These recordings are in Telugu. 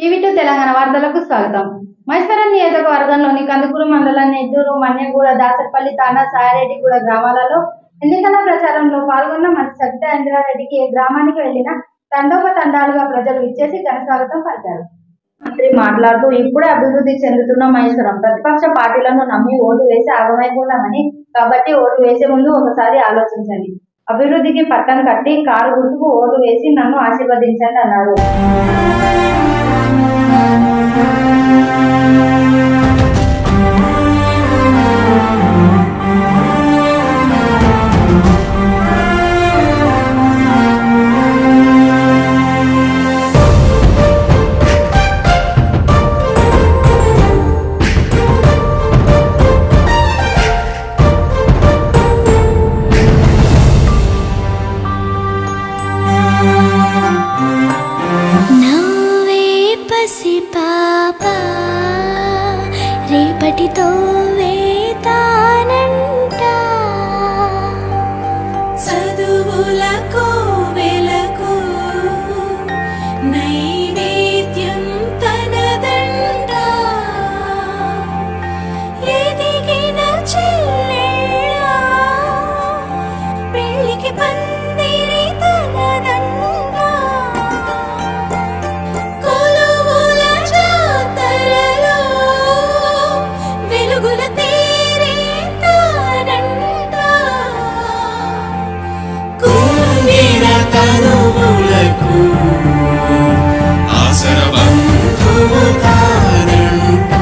టీవీ టూ తెలంగాణ వార్తలకు స్వాగతం మైసరం నియోజకవర్గంలోని కందుకూరు మండలం నెద్దూరు మన్యగూడ దాసపల్లి తాండా సాయారెడ్డిగూడ గ్రామాలలో ఎన్నికల ప్రచారంలో పాల్గొన్న మంత్రి సబితా ఇంద్రారెడ్డికి ఏ గ్రామానికి వెళ్లిన తండోపతండాలుగా ప్రజలు ఇచ్చేసి ఘన స్వాగతం పలికారు మంత్రి మాట్లాడుతూ ఇప్పుడే అభివృద్ధి చెందుతున్న మహేశ్వరం ప్రతిపక్ష పార్టీలను నమ్మి ఓటు వేసి ఆగమైపోతామని కాబట్టి ఓటు వేసే ముందు ఒకసారి ఆలోచించండి అభివృద్ధికి పట్టం కట్టి కారు గుర్తుకు ఓటు వేసి నన్ను ఆశీర్వదించండి అన్నారు నవ్వే పసి పాప రేపటితో వేతానంట చదువులకు వెలకు నైవేద్యం తనదంట ఎదిగిన చెల్లెళ్ళ పెళ్ళికి పందిరి తనదంట కొలువుల జాతరలో వెలుగుల తేరే తానంట కుంగిన తనువులకు ఆసర బంధువు తానంట.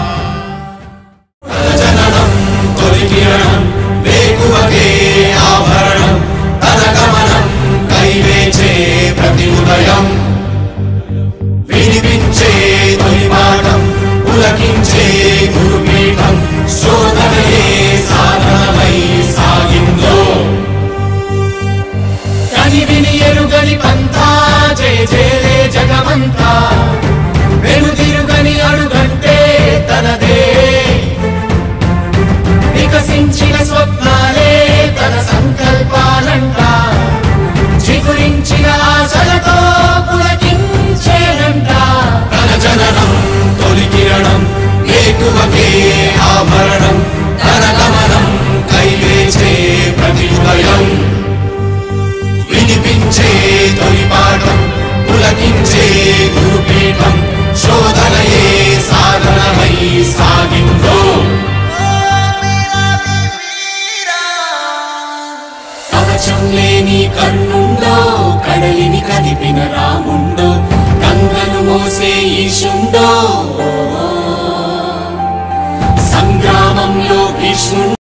తన జననం తొలి కిరణం వేకువకే ఆభరణం తన గమనం కైవేచే ప్రతి ఉదయం వినిపించే తొలి పాఠం పులకించే గురుపీఠం శోధనయే సాధనమై సాగిందో కని విని ఎరుగని పంథా జయ జయలే జగమంతా వెనుదిరుగని అడుగంటే తనదే వికసించిన స్వప్నాలే తన సంకల్పాలంట చిగురించిన ఆశలతో పులకించేనంట తన జననం తొలి కిరణం వేకువకే ఆభరణం తన గమనం కైవేచే ప్రతి ఉదయం వినిపించే తొలి పాఠం పులకించే గురుపీఠం శోధనయే సాధనమై సాగిందో కవచం లేని కన్నుండో కడలిని కదిపిన రాముండో గంగను మోసే ఈశుండో సంగ్రామంలో భీష్ముండో